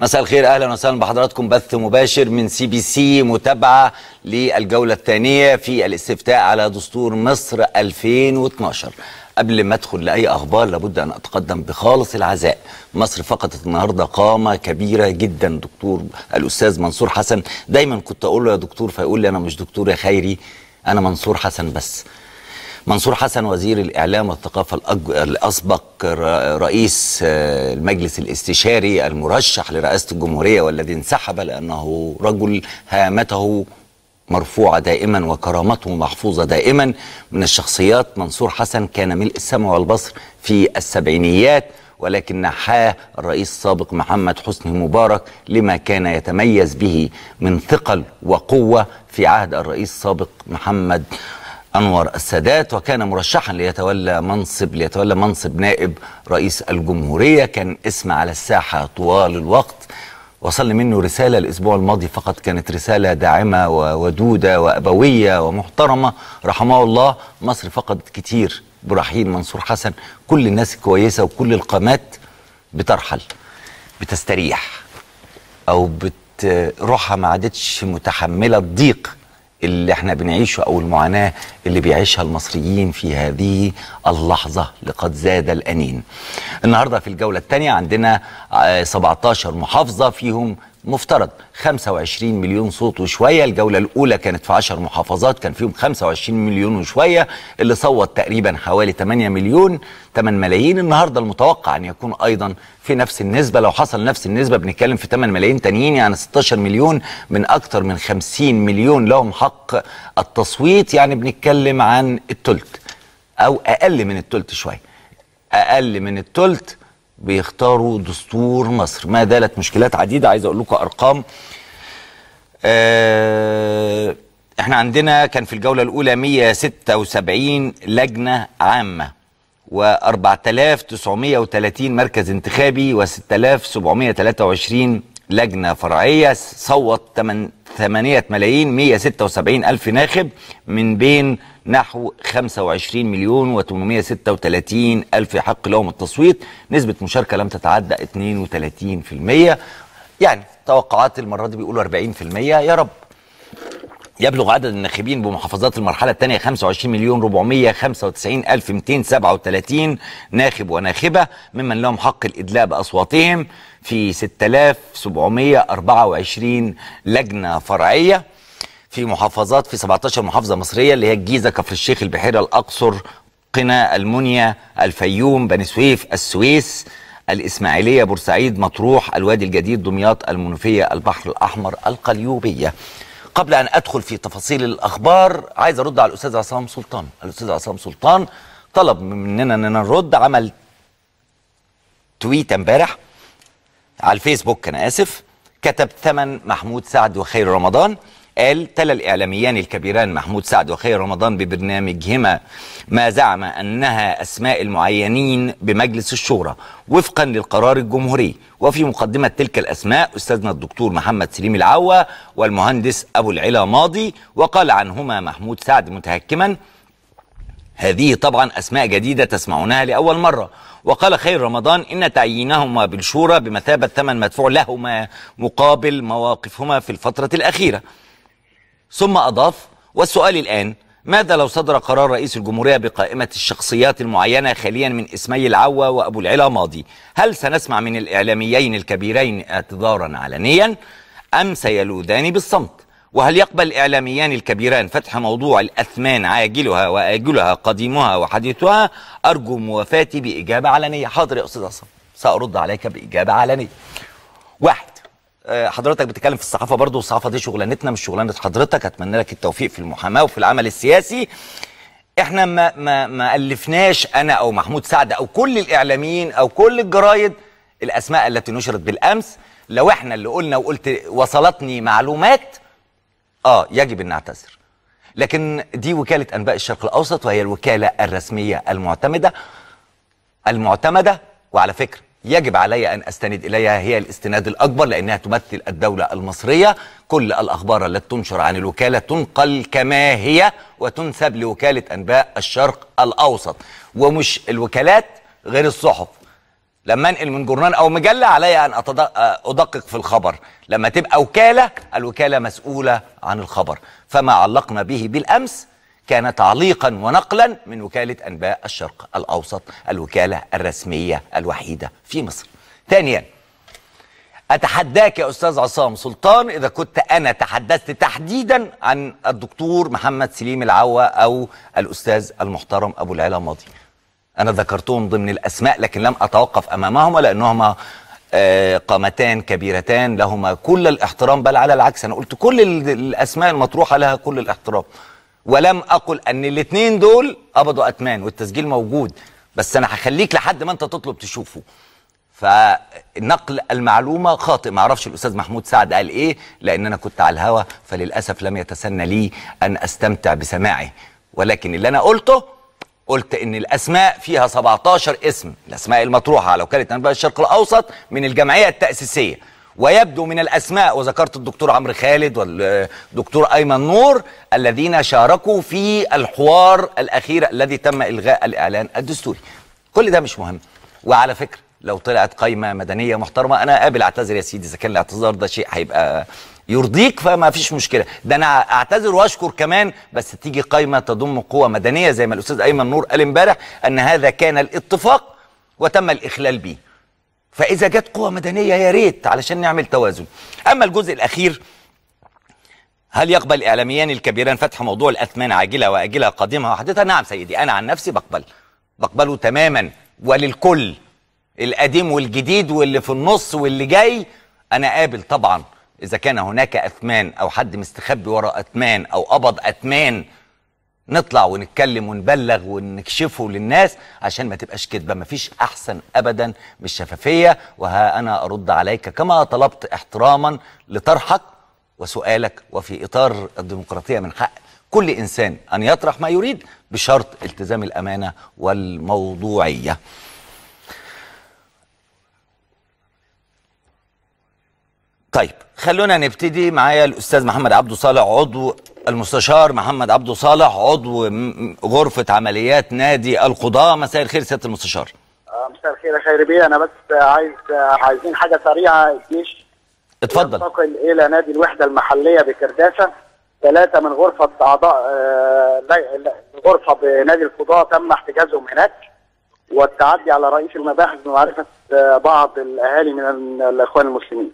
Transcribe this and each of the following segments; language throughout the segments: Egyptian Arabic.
مساء الخير اهلا وسهلا بحضراتكم بث مباشر من سي بي سي متابعه للجوله الثانيه في الاستفتاء على دستور مصر 2012 قبل ما ادخل لاي اخبار لابد ان اتقدم بخالص العزاء مصر فقدت النهارده قامه كبيره جدا دكتور الاستاذ منصور حسن دايما كنت اقول له يا دكتور فيقول لي انا مش دكتور يا خيري انا منصور حسن بس منصور حسن وزير الإعلام والثقافة الأج... الأسبق رئيس المجلس الاستشاري المرشح لرئاسة الجمهورية والذي انسحب لأنه رجل هامته مرفوعة دائما وكرامته محفوظة دائما من الشخصيات منصور حسن كان ملء السمع والبصر في السبعينيات ولكن نحاه الرئيس السابق محمد حسني مبارك لما كان يتميز به من ثقل وقوة في عهد الرئيس السابق محمد انور السادات وكان مرشحا ليتولى منصب ليتولى منصب نائب رئيس الجمهوريه كان اسم على الساحه طوال الوقت وصل منه رساله الاسبوع الماضي فقط كانت رساله داعمه وودوده وابويه ومحترمه رحمه الله مصر فقدت كتير برحيل منصور حسن كل الناس الكويسه وكل القامات بترحل بتستريح او بت روحها ما عادتش متحمله الضيق اللي احنا بنعيشه او المعاناه اللي بيعيشها المصريين في هذه اللحظه لقد زاد الانين. النهارده في الجوله الثانيه عندنا 17 محافظه فيهم مفترض 25 مليون صوت وشويه، الجوله الاولى كانت في 10 محافظات كان فيهم 25 مليون وشويه، اللي صوت تقريبا حوالي 8 مليون 8 ملايين، النهارده المتوقع ان يكون ايضا في نفس النسبه لو حصل نفس النسبه بنتكلم في 8 ملايين تانيين يعني 16 مليون من اكثر من 50 مليون لهم حق التصويت يعني بنتكلم عن الثلث او اقل من الثلث شويه. اقل من الثلث بيختاروا دستور مصر ما زالت مشكلات عديده عايز اقول لكم ارقام اه احنا عندنا كان في الجوله الاولى 176 لجنه عامه و4930 مركز انتخابي و6723 لجنه فرعيه صوت 8 ملايين 176 الف ناخب من بين نحو 25 مليون و836 ألف يحق لهم التصويت نسبة مشاركة لم تتعدى 32% يعني توقعات المرة دي بيقولوا 40% يا رب يبلغ عدد الناخبين بمحافظات المرحلة الثانية 25 مليون 495 ألف 237 ناخب وناخبة ممن لهم حق الإدلاء بأصواتهم في 6724 لجنة فرعية في محافظات في 17 محافظة مصرية اللي هي الجيزة كفر الشيخ البحيرة الأقصر قنا المنيا الفيوم بني سويف السويس الإسماعيلية بورسعيد مطروح الوادي الجديد دمياط المنوفية البحر الأحمر القليوبية قبل أن أدخل في تفاصيل الأخبار عايز أرد على الأستاذ عصام سلطان الأستاذ عصام سلطان طلب مننا أننا نرد عمل تويت امبارح على الفيسبوك أنا آسف كتب ثمن محمود سعد وخير رمضان قال تلا الإعلاميان الكبيران محمود سعد وخير رمضان ببرنامجهما ما زعم أنها أسماء المعينين بمجلس الشورى وفقا للقرار الجمهوري وفي مقدمة تلك الأسماء أستاذنا الدكتور محمد سليم العوة والمهندس أبو العلا ماضي وقال عنهما محمود سعد متهكما هذه طبعا أسماء جديدة تسمعونها لأول مرة وقال خير رمضان إن تعيينهما بالشورى بمثابة ثمن مدفوع لهما مقابل مواقفهما في الفترة الأخيرة ثم أضاف والسؤال الآن ماذا لو صدر قرار رئيس الجمهورية بقائمة الشخصيات المعينة خاليا من اسمي العوة وأبو العلا ماضي هل سنسمع من الإعلاميين الكبيرين اعتذارا علنيا أم سيلوذان بالصمت وهل يقبل الإعلاميان الكبيران فتح موضوع الأثمان عاجلها وآجلها قديمها وحديثها أرجو موافاتي بإجابة علنية حاضر يا أستاذ عصام سأرد عليك بإجابة علنية واحد حضرتك بتتكلم في الصحافه برضو والصحافه دي شغلانتنا مش شغلانه حضرتك اتمنى لك التوفيق في المحاماه وفي العمل السياسي احنا ما ما ما الفناش انا او محمود سعد او كل الاعلاميين او كل الجرايد الاسماء التي نشرت بالامس لو احنا اللي قلنا وقلت وصلتني معلومات اه يجب ان نعتذر لكن دي وكاله انباء الشرق الاوسط وهي الوكاله الرسميه المعتمده المعتمده وعلى فكره يجب علي أن أستند إليها هي الاستناد الأكبر لأنها تمثل الدولة المصرية كل الأخبار التي تنشر عن الوكالة تنقل كما هي وتنسب لوكالة أنباء الشرق الأوسط ومش الوكالات غير الصحف لما انقل من جورنال او مجله علي ان أتدق- ادقق في الخبر لما تبقى وكاله الوكاله مسؤوله عن الخبر فما علقنا به بالامس كان تعليقا ونقلا من وكاله انباء الشرق الاوسط الوكاله الرسميه الوحيده في مصر ثانيا اتحداك يا استاذ عصام سلطان اذا كنت انا تحدثت تحديدا عن الدكتور محمد سليم العوا او الاستاذ المحترم ابو العلا ماضي انا ذكرتهم ضمن الاسماء لكن لم اتوقف امامهما لانهما آه، قامتان كبيرتان لهما كل الاحترام بل على العكس انا قلت كل ال- الاسماء المطروحه لها كل الاحترام ولم اقل ان الاثنين دول قبضوا اتمان والتسجيل موجود بس انا هخليك لحد ما انت تطلب تشوفه فنقل المعلومه خاطئ ما اعرفش الاستاذ محمود سعد قال ايه لان انا كنت على الهوا فللاسف لم يتسنى لي ان استمتع بسماعه ولكن اللي انا قلته قلت ان الاسماء فيها 17 اسم الاسماء المطروحه على وكاله انباء الشرق الاوسط من الجمعيه التاسيسيه ويبدو من الاسماء وذكرت الدكتور عمرو خالد والدكتور ايمن نور الذين شاركوا في الحوار الاخير الذي تم الغاء الاعلان الدستوري كل ده مش مهم وعلى فكره لو طلعت قايمه مدنيه محترمه انا قابل اعتذر يا سيدي اذا كان الاعتذار ده شيء هيبقى يرضيك فما فيش مشكله ده انا اعتذر واشكر كمان بس تيجي قايمه تضم قوه مدنيه زي ما الاستاذ ايمن نور قال امبارح ان هذا كان الاتفاق وتم الاخلال به فاذا جت قوه مدنيه يا ريت علشان نعمل توازن اما الجزء الاخير هل يقبل الاعلاميان الكبيران فتح موضوع الاثمان عاجله واجله قادمه وحدثها نعم سيدي انا عن نفسي بقبل بقبله تماما وللكل القديم والجديد واللي في النص واللي جاي انا قابل طبعا اذا كان هناك اثمان او حد مستخبي وراء اثمان او قبض اثمان نطلع ونتكلم ونبلغ ونكشفه للناس عشان ما تبقاش كدبه مفيش احسن ابدا من الشفافيه وها انا ارد عليك كما طلبت احتراما لطرحك وسؤالك وفي اطار الديمقراطيه من حق كل انسان ان يطرح ما يريد بشرط التزام الامانه والموضوعيه طيب خلونا نبتدي معايا الاستاذ محمد عبده صالح عضو المستشار محمد عبده صالح عضو م- م- غرفه عمليات نادي القضاه مساء الخير سياده المستشار آه، مساء الخير يا خير بيه انا بس آه، عايز آه، عايزين حاجه سريعه الجيش اتفضل ينتقل الى نادي الوحده المحليه بكرداسه ثلاثه من غرفه اعضاء آه، لا- لا، غرفه بنادي القضاه تم احتجازهم هناك والتعدي على رئيس المباحث بمعرفه آه، بعض الاهالي من ال- الاخوان المسلمين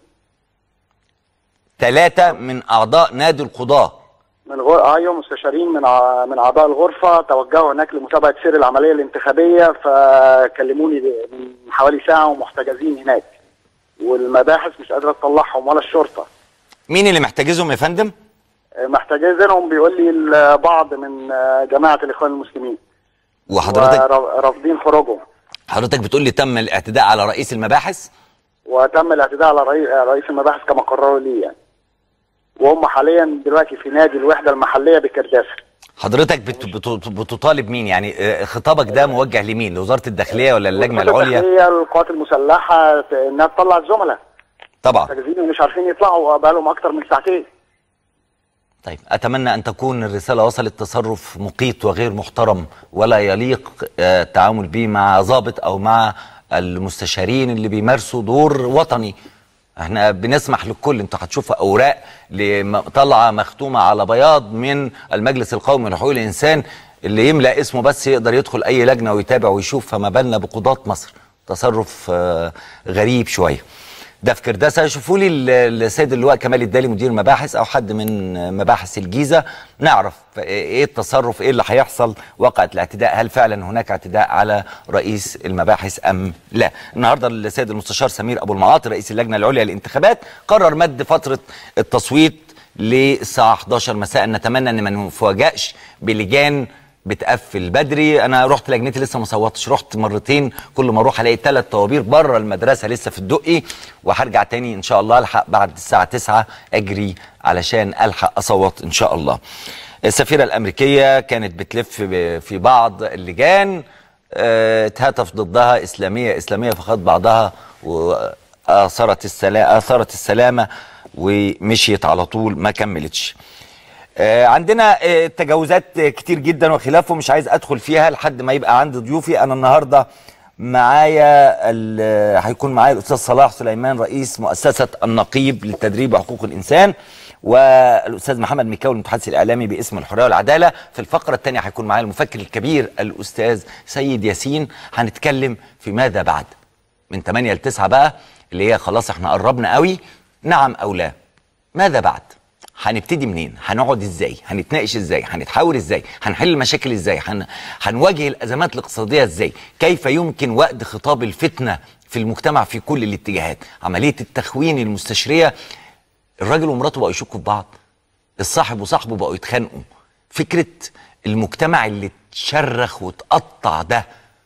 ثلاثه من اعضاء نادي القضاه من غر... ايوه مستشارين من ع... من اعضاء الغرفه توجهوا هناك لمتابعه سير العمليه الانتخابيه فكلموني من حوالي ساعه ومحتجزين هناك والمباحث مش قادره تطلعهم ولا الشرطه مين اللي محتجزهم يا فندم محتجزينهم بيقول لي البعض من جماعه الاخوان المسلمين وحضرتك ورا- رافضين خروجهم حضرتك بتقول لي تم الاعتداء على رئيس المباحث وتم الاعتداء على رئي- رئيس المباحث كما قرروا لي يعني وهم حاليا دلوقتي في نادي الوحده المحليه بكرداسه حضرتك بت بت بتطالب مين يعني آه، خطابك ده موجه لمين لوزاره الداخليه ولا اللجنه العليا هي القوات المسلحه انها تطلع الزملاء طبعا محتجزين ومش عارفين يطلعوا بقالهم اكتر من ساعتين طيب اتمنى ان تكون الرساله وصلت تصرف مقيت وغير محترم ولا يليق آه، التعامل به مع ضابط او مع المستشارين اللي بيمارسوا دور وطني احنا بنسمح للكل انتوا هتشوفوا اوراق لم- طالعه مختومه على بياض من المجلس القومي لحقوق الانسان اللي يملا اسمه بس يقدر يدخل اي لجنه ويتابع ويشوف فما بالنا بقضاه مصر تصرف آه، غريب شويه ده في كرداسه شوفوا لي ال- السيد اللواء كمال الدالي مدير مباحث او حد من مباحث الجيزه نعرف ايه التصرف ايه اللي هيحصل وقعت الاعتداء هل فعلا هناك اعتداء على رئيس المباحث ام لا النهارده السيد المستشار سمير ابو المعاطي رئيس اللجنه العليا للانتخابات قرر مد فتره التصويت للساعه 11 مساء نتمنى ان ما نفاجئش بلجان بتقفل بدري انا رحت لجنتي لسه ما صوتش رحت مرتين كل ما اروح الاقي ثلاث طوابير بره المدرسه لسه في الدقي وهرجع تاني ان شاء الله الحق بعد الساعه 9 اجري علشان الحق اصوت ان شاء الله السفيره الامريكيه كانت بتلف ب- في بعض اللجان آه، اتهتف ضدها اسلاميه اسلاميه فخد بعضها واثرت السلامه اثرت السلامه ومشيت على طول ما كملتش آه، عندنا آه، تجاوزات آه، كتير جدا وخلافه مش عايز ادخل فيها لحد ما يبقى عندي ضيوفي انا النهارده معايا ال- هيكون معايا الاستاذ صلاح سليمان رئيس مؤسسه النقيب للتدريب وحقوق الانسان والاستاذ محمد مكاوي المتحدث الاعلامي باسم الحريه والعداله في الفقره الثانيه هيكون معايا المفكر الكبير الاستاذ سيد ياسين هنتكلم في ماذا بعد من 8 ل 9 بقى اللي هي خلاص احنا قربنا قوي نعم او لا ماذا بعد هنبتدي منين هنقعد ازاي هنتناقش ازاي هنتحاور ازاي هنحل المشاكل ازاي هن... هنواجه الازمات الاقتصاديه ازاي كيف يمكن وقت خطاب الفتنه في المجتمع في كل الاتجاهات عمليه التخوين المستشريه الراجل ومراته بقوا يشكوا في بعض الصاحب وصاحبه بقوا يتخانقوا فكره المجتمع اللي اتشرخ واتقطع ده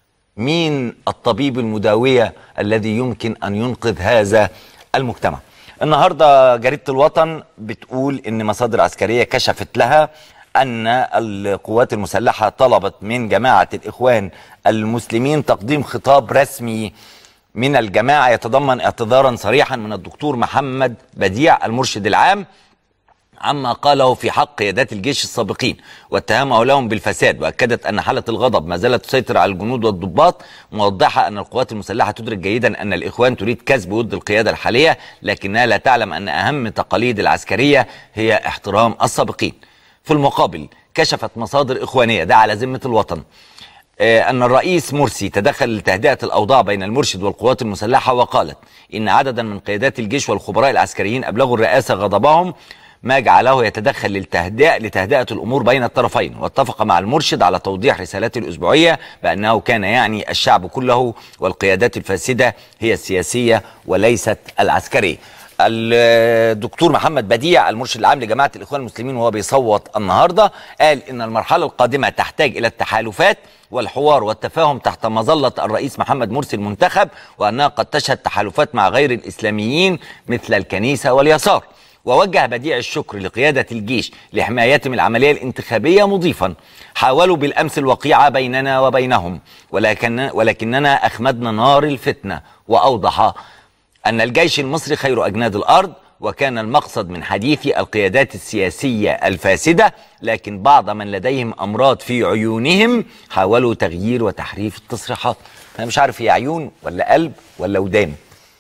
مين الطبيب المداوية الذي يمكن أن ينقذ هذا المجتمع النهاردة جريدة الوطن بتقول إن مصادر عسكرية كشفت لها أن القوات المسلحة طلبت من جماعة الإخوان المسلمين تقديم خطاب رسمي من الجماعة يتضمن اعتذارا صريحا من الدكتور محمد بديع المرشد العام عما قاله في حق قيادات الجيش السابقين واتهمه لهم بالفساد واكدت ان حاله الغضب ما زالت تسيطر على الجنود والضباط موضحه ان القوات المسلحه تدرك جيدا ان الاخوان تريد كسب ود القياده الحاليه لكنها لا تعلم ان اهم تقاليد العسكريه هي احترام السابقين. في المقابل كشفت مصادر اخوانيه ده على ذمه الوطن آه، أن الرئيس مرسي تدخل لتهدئة الأوضاع بين المرشد والقوات المسلحة وقالت إن عددا من قيادات الجيش والخبراء العسكريين أبلغوا الرئاسة غضبهم ما جعله يتدخل للتهدئة لتهدئة الأمور بين الطرفين واتفق مع المرشد على توضيح رسالته الأسبوعية بأنه كان يعني الشعب كله والقيادات الفاسدة هي السياسية وليست العسكرية الدكتور محمد بديع المرشد العام لجماعة الإخوان المسلمين وهو بيصوت النهاردة قال إن المرحلة القادمة تحتاج إلى التحالفات والحوار والتفاهم تحت مظلة الرئيس محمد مرسي المنتخب وأنها قد تشهد تحالفات مع غير الإسلاميين مثل الكنيسة واليسار ووجه بديع الشكر لقيادة الجيش لحمايتهم العملية الانتخابية مضيفا حاولوا بالأمس الوقيعة بيننا وبينهم ولكن ولكننا أخمدنا نار الفتنة وأوضح أن الجيش المصري خير أجناد الأرض وكان المقصد من حديثي القيادات السياسية الفاسدة لكن بعض من لديهم أمراض في عيونهم حاولوا تغيير وتحريف التصريحات أنا مش عارف هي عيون ولا قلب ولا ودان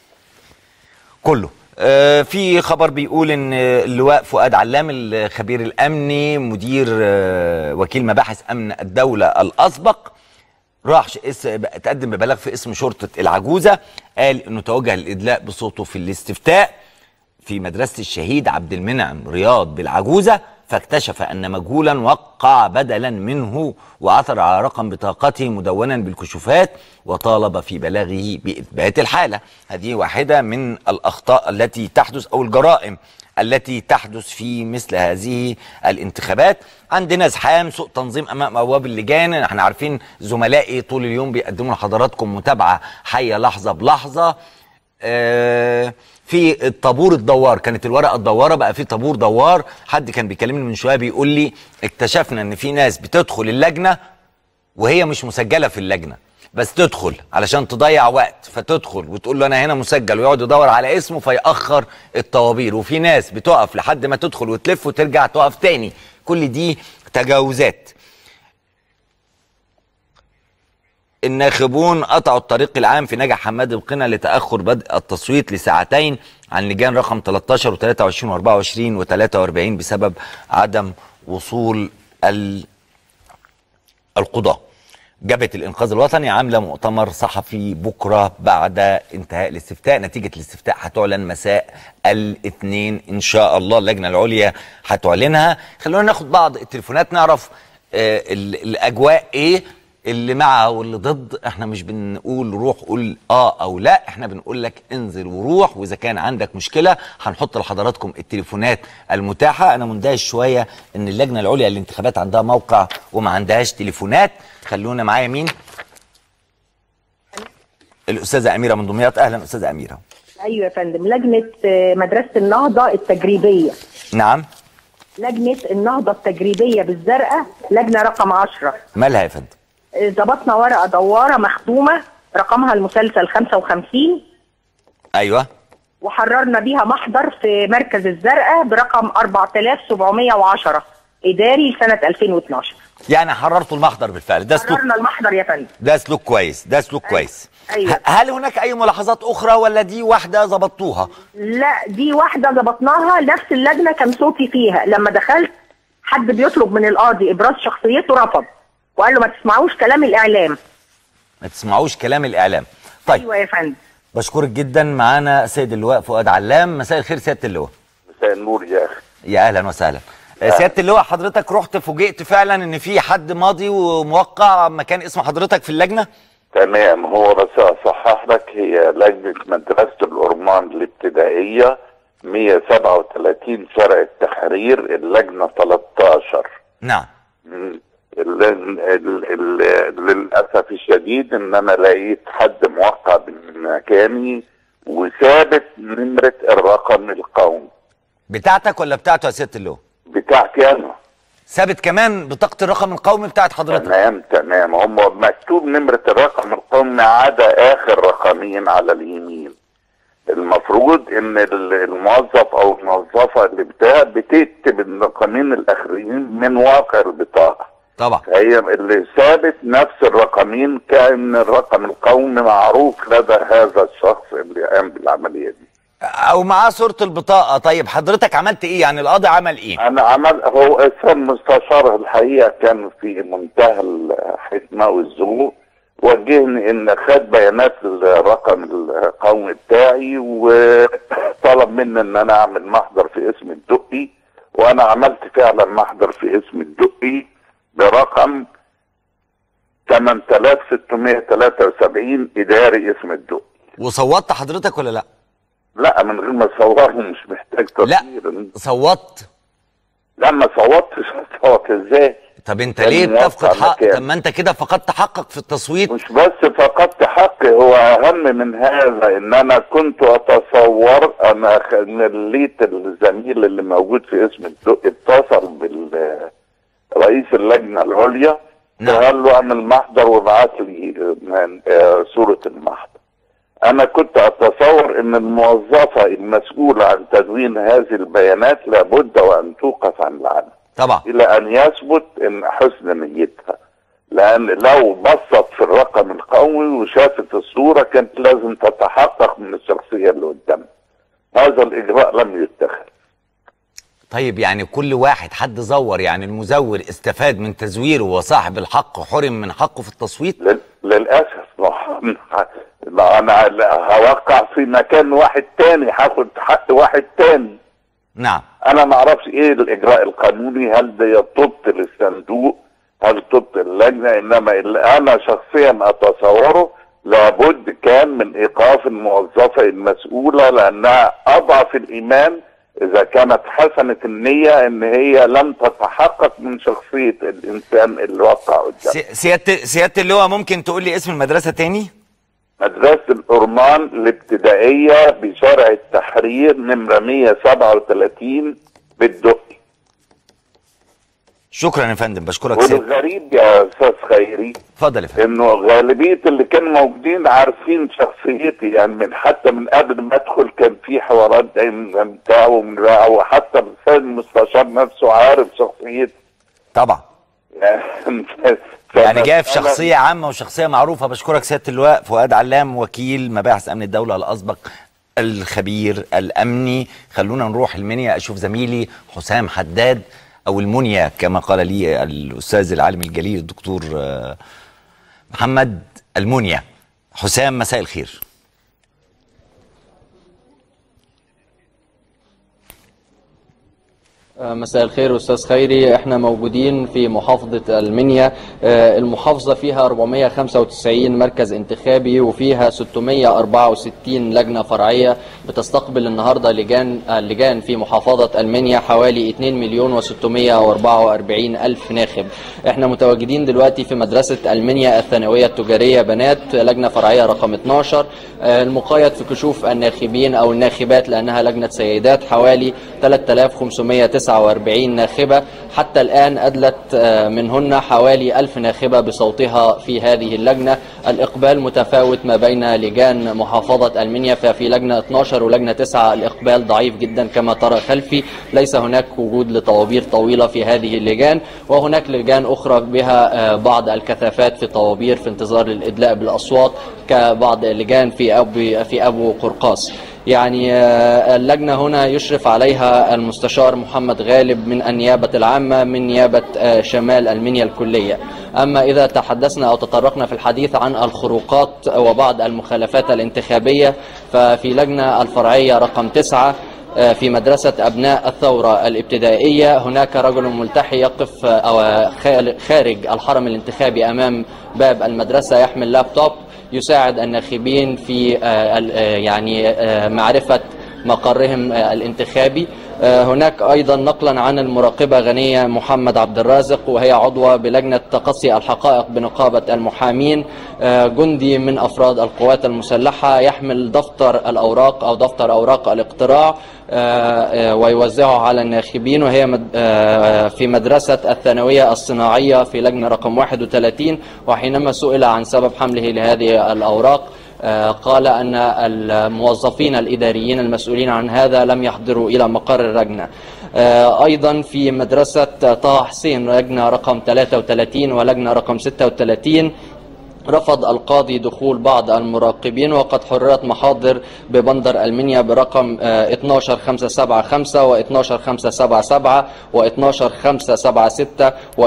كله آه، في خبر بيقول ان اللواء فؤاد علام الخبير الامني مدير آه، وكيل مباحث امن الدوله الاسبق راح ش- اس- تقدم ببلاغ في اسم شرطه العجوزه قال انه توجه للادلاء بصوته في الاستفتاء في مدرسه الشهيد عبد المنعم رياض بالعجوزه فاكتشف ان مجهولا وقع بدلا منه وعثر على رقم بطاقته مدونا بالكشوفات وطالب في بلاغه باثبات الحاله هذه واحده من الاخطاء التي تحدث او الجرائم التي تحدث في مثل هذه الانتخابات عندنا زحام سوء تنظيم امام ابواب اللجان احنا عارفين زملائي طول اليوم بيقدموا لحضراتكم متابعه حيه لحظه بلحظه آه، في الطابور الدوار كانت الورقه الدواره بقى في طابور دوار حد كان بيكلمني من شويه بيقول لي اكتشفنا ان في ناس بتدخل اللجنه وهي مش مسجله في اللجنه بس تدخل علشان تضيع وقت فتدخل وتقول له انا هنا مسجل ويقعد يدور على اسمه فيأخر الطوابير وفي ناس بتقف لحد ما تدخل وتلف وترجع تقف تاني كل دي تجاوزات الناخبون قطعوا الطريق العام في نجع حماد القنا لتأخر بدء التصويت لساعتين عن لجان رقم 13 و23 و24 و43 بسبب عدم وصول ال القضاة جبهة الإنقاذ الوطني عاملة مؤتمر صحفي بكرة بعد انتهاء الاستفتاء نتيجة الاستفتاء هتعلن مساء الاثنين إن شاء الله اللجنة العليا هتعلنها خلونا ناخد بعض التليفونات نعرف آه ال- الأجواء إيه اللي مع واللي ضد احنا مش بنقول روح قول اه او لا احنا بنقول لك انزل وروح واذا كان عندك مشكله هنحط لحضراتكم التليفونات المتاحه انا مندهش شويه ان اللجنه العليا للانتخابات عندها موقع وما عندهاش تليفونات خلونا معايا مين الاستاذه اميره من دمياط اهلا استاذه اميره ايوه يا فندم لجنه آه، مدرسه النهضه التجريبيه نعم لجنه النهضه التجريبيه بالزرقاء لجنه رقم 10 مالها يا فندم آه، ظبطنا ورقه دواره مختومه رقمها المسلسل 55 ايوه وحررنا بيها محضر في مركز الزرقاء برقم 4710 اداري لسنه 2012 يعني حررتوا المحضر بالفعل ده سلوك قررنا المحضر يا فندم ده سلوك كويس ده سلوك كويس أيوة. ه- هل هناك اي ملاحظات اخرى ولا دي واحده ظبطتوها لا دي واحده ظبطناها نفس اللجنه كان صوتي فيها لما دخلت حد بيطلب من القاضي ابراز شخصيته رفض وقال له ما تسمعوش كلام الاعلام ما تسمعوش كلام الاعلام طيب ايوه يا فندم بشكرك جدا معانا سيد اللواء فؤاد علام مساء الخير سياده اللواء مساء النور يا اخي يا اهلا وسهلا آه، سياده اللواء حضرتك رحت فوجئت فعلا ان في حد ماضي وموقع مكان اسم حضرتك في اللجنه تمام هو بس اصحح لك هي لجنه مدرسه الأرمان الابتدائيه 137 شارع التحرير اللجنه 13 نعم ال- ال- ال- ال- للاسف الشديد ان انا لقيت حد موقع بمكاني وثابت نمره الرقم القومي بتاعتك ولا بتاعته يا سياده اللواء بتاعتي انا ثابت كمان بطاقه الرقم القومي بتاعت حضرتك تمام تمام هم مكتوب نمرة الرقم القومي ما عدا آخر رقمين على اليمين المفروض ان ال- الموظف او الموظفة اللي بتاع بتكتب الرقمين الاخرين من واقع البطاقة طبعا فهي اللي ثابت نفس الرقمين كان الرقم القومي معروف لدى هذا الشخص اللي قام بالعملية دي او معاه صوره البطاقه طيب حضرتك عملت ايه يعني القاضي عمل ايه انا عمل هو اسم مستشار الحقيقه كان في منتهى الحكمه والذوق وجهني ان خد بيانات الرقم القومي بتاعي وطلب مني ان انا اعمل محضر في اسم الدقي وانا عملت فعلا محضر في اسم الدقي برقم 8673 اداري اسم الدقي وصوتت حضرتك ولا لا لا من غير ما اصوره مش محتاج لا تصوير صوت لا ما صوتش صوت ازاي طب انت كان ليه موقع بتفقد حق مكان. طب ما انت كده فقدت حقك في التصويت مش بس فقدت حقي هو اهم من هذا ان انا كنت اتصور انا خ- لقيت الزميل اللي موجود في اسم الدق اتصل بالرئيس اللجنه العليا نعم. وقال له اعمل محضر وابعت لي من- آه، صوره المحضر انا كنت اتصور ان الموظفه المسؤوله عن تدوين هذه البيانات لابد وان توقف عن العمل طبعا الى ان يثبت ان حسن نيتها لان لو بصت في الرقم القومي وشافت الصوره كانت لازم تتحقق من الشخصيه اللي قدامها هذا الاجراء لم يتخذ طيب يعني كل واحد حد زور يعني المزور استفاد من تزويره وصاحب الحق حرم من حقه في التصويت لل- للاسف ما ما انا هوقع في مكان واحد تاني هاخد حق واحد تاني نعم انا ما اعرفش ايه الاجراء القانوني هل ده يطبط للصندوق هل طبط اللجنه انما اللي انا شخصيا اتصوره لابد كان من ايقاف الموظفه المسؤوله لانها اضعف الايمان اذا كانت حسنه النيه ان هي لم تتحقق من شخصيه الانسان اللي وقع قدامها سي- سياده سياده اللواء ممكن تقول لي اسم المدرسه تاني مدرسة الأرمان الابتدائية بشارع التحرير نمرة 137 بالدقي شكرا يا فندم بشكرك سياده والغريب يا أستاذ خيري اتفضل يا فندم إنه غالبية اللي كانوا موجودين عارفين شخصيتي يعني من حتى من قبل ما أدخل كان في حوارات دايما بتاعه وحتى السيد المستشار نفسه عارف شخصيتي طبعا يعني يعني جاي في فمسألة- شخصيه عامه وشخصيه معروفه بشكرك سياده اللواء فؤاد علام وكيل مباحث امن الدوله الاسبق الخبير الامني خلونا نروح المنيا اشوف زميلي حسام حداد او المنيا كما قال لي الاستاذ العالم الجليل الدكتور آه، محمد المنيا حسام مساء الخير مساء الخير استاذ خيري احنا موجودين في محافظة المنيا آه، المحافظة فيها 495 مركز انتخابي وفيها 664 لجنة فرعية بتستقبل النهاردة لجان آه، لجان في محافظة المنيا حوالي 2 مليون و644 الف ناخب احنا متواجدين دلوقتي في مدرسة المنيا الثانوية التجارية بنات لجنة فرعية رقم 12 آه، المقيد في كشوف الناخبين او الناخبات لانها لجنة سيدات حوالي 3549 ناخبة حتى الآن أدلت آه، منهن حوالي ألف ناخبة بصوتها في هذه اللجنة الإقبال متفاوت ما بين لجان محافظة المنيا ففي لجنة 12 ولجنة 9 الإقبال ضعيف جدا كما ترى خلفي ليس هناك وجود لطوابير طويلة في هذه اللجان وهناك لجان أخرى بها آه، بعض الكثافات في طوابير في انتظار الإدلاء بالأصوات كبعض اللجان في أبو, في أبو قرقاس يعني آه، اللجنة هنا يشرف عليها المستشار محمد غالب من النيابة العامة من نيابة آه، شمال المنيا الكلية أما إذا تحدثنا أو تطرقنا في الحديث عن الخروقات وبعض المخالفات الانتخابية ففي لجنة الفرعية رقم تسعة آه، في مدرسة أبناء الثورة الابتدائية هناك رجل ملتحي يقف آه، أو خال- خارج الحرم الانتخابي أمام باب المدرسة يحمل لابتوب يساعد الناخبين في آه، ال- آه، يعني آه، معرفة مقرهم آه، الانتخابي آه، هناك أيضا نقلا عن المراقبة غنية محمد عبد الرازق وهي عضوة بلجنة تقصي الحقائق بنقابة المحامين آه، جندي من أفراد القوات المسلحة يحمل دفتر الأوراق أو دفتر أوراق الاقتراع آه، آه، ويوزعه على الناخبين وهي مد- آه، في مدرسة الثانوية الصناعية في لجنة رقم 31 وحينما سئل عن سبب حمله لهذه الأوراق آه، قال أن الموظفين الإداريين المسؤولين عن هذا لم يحضروا إلى مقر اللجنة آه، أيضا في مدرسة طه حسين لجنة رقم 33 ولجنة رقم 36 رفض القاضي دخول بعض المراقبين وقد حررت محاضر ببندر المنيا برقم آه، 12575 و 12577 و 12576 و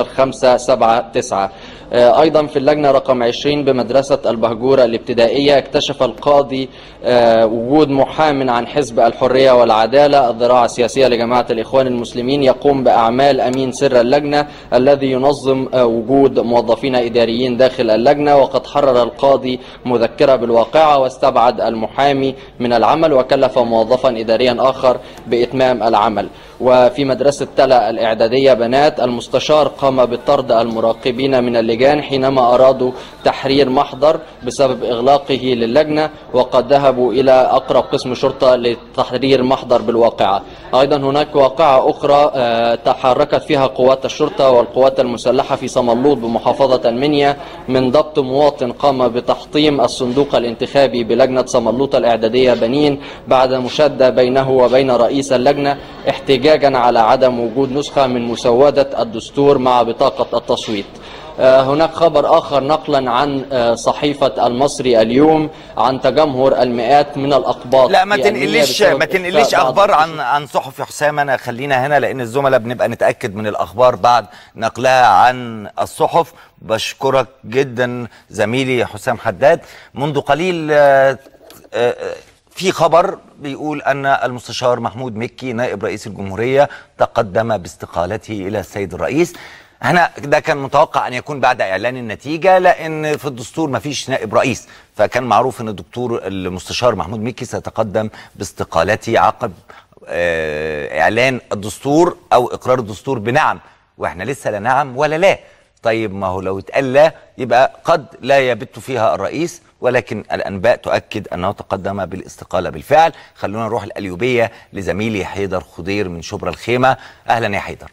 12579 آه، أيضا في اللجنة رقم 20 بمدرسة البهجورة الابتدائية اكتشف القاضي آه، وجود محام عن حزب الحرية والعدالة الذراع السياسية لجماعة الإخوان المسلمين يقوم بأعمال أمين سر اللجنة الذي ينظم آه، وجود موظفين إداريين داخل اللجنة وقد حرر القاضي مذكرة بالواقعة واستبعد المحامي من العمل وكلف موظفا إداريا آخر بإتمام العمل وفي مدرسة تلا الإعدادية بنات المستشار قام بطرد المراقبين من اللجان حينما أرادوا تحرير محضر بسبب إغلاقه للجنة وقد ذهبوا إلى أقرب قسم شرطة لتحرير محضر بالواقعة أيضا هناك واقعة أخرى آه، تحركت فيها قوات الشرطة والقوات المسلحة في صملوط بمحافظة المنيا من ضبط مواطن قام بتحطيم الصندوق الانتخابي بلجنة صملوط الإعدادية بنين بعد مشادة بينه وبين رئيس اللجنة احتجاجا على عدم وجود نسخة من مسودة الدستور مع بطاقة التصويت آه، هناك خبر آخر نقلا عن آه، صحيفة المصري اليوم عن تجمهر المئات من الأقباط لا ما في المنيا تنقليش بسبب ما تنقليش إخفاء بعض اخبار عن عن صحف حسام انا خلينا هنا لان الزملاء بنبقى نتاكد من الاخبار بعد نقلها عن الصحف بشكرك جدا زميلي حسام حداد منذ قليل آه، آه، في خبر بيقول ان المستشار محمود مكي نائب رئيس الجمهوريه تقدم باستقالته الى السيد الرئيس هنا ده كان متوقع ان يكون بعد اعلان النتيجه لان في الدستور ما فيش نائب رئيس فكان معروف ان الدكتور المستشار محمود مكي سيتقدم باستقالته عقب آه، اعلان الدستور او اقرار الدستور بنعم واحنا لسه لا نعم ولا لا طيب ما هو لو اتقال لا يبقى قد لا يبت فيها الرئيس ولكن الانباء تؤكد انه تقدم بالاستقاله بالفعل خلونا نروح القليوبيه لزميلي حيدر خضير من شبرا الخيمه اهلا يا حيدر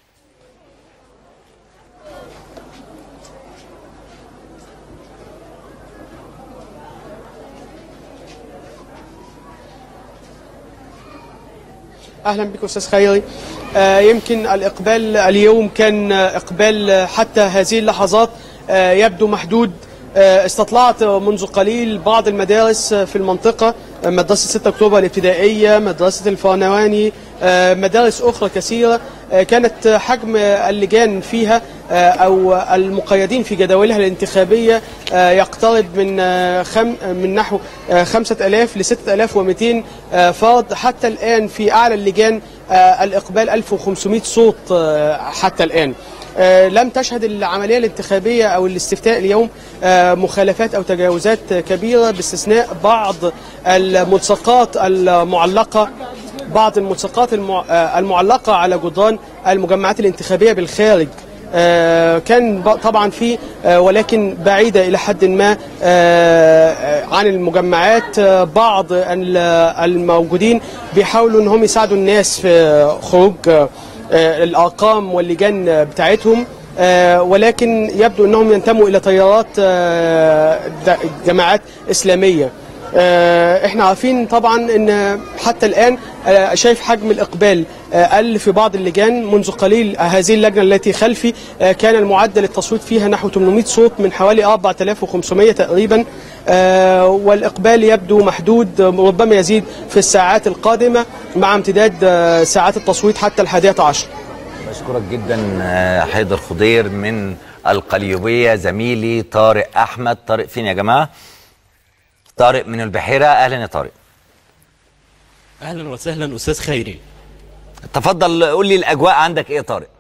اهلا بك استاذ خيري آه، يمكن الاقبال اليوم كان آه، اقبال آه، حتى هذه اللحظات آه، يبدو محدود آه، استطلعت منذ قليل بعض المدارس آه، في المنطقة آه، مدرسة 6 أكتوبر الابتدائية مدرسة الفرنواني آه، مدارس أخرى كثيرة آه، كانت آه، حجم آه، اللجان فيها آه، أو المقيدين في جداولها الانتخابية آه، يقترب من آه، خم من نحو آه، 5000 ل 6200 آه، فرد حتى الآن في أعلى اللجان آه، الإقبال 1500 صوت آه، حتى الآن آه، لم تشهد العملية الانتخابية أو الاستفتاء اليوم آه، مخالفات أو تجاوزات كبيرة باستثناء بعض الملصقات المعلقة بعض الملصقات المع- آه، المعلقة على جدران المجمعات الانتخابية بالخارج آه، كان ب- طبعا في آه، ولكن بعيدة إلى حد ما آه، آه، عن المجمعات آه، بعض ال- الموجودين بيحاولوا أنهم يساعدوا الناس في خروج آه، آه، الارقام واللجان آه، بتاعتهم آه، ولكن يبدو انهم ينتموا الى تيارات آه، د- جماعات اسلاميه آه، احنا عارفين طبعا ان حتى الان آه، شايف حجم الاقبال آه، قل في بعض اللجان منذ قليل آه، هذه اللجنه التي خلفي آه، كان المعدل التصويت فيها نحو 800 صوت من حوالي 4500 تقريبا آه، والاقبال يبدو محدود آه، ربما يزيد في الساعات القادمه مع امتداد آه، ساعات التصويت حتى الحادية عشر بشكرك جدا آه، حيدر خضير من القليوبية زميلي طارق أحمد طارق فين يا جماعة طارق من البحيرة أهلا يا طارق اهلا وسهلا استاذ خيري تفضل قول لي الأجواء عندك إيه يا طارق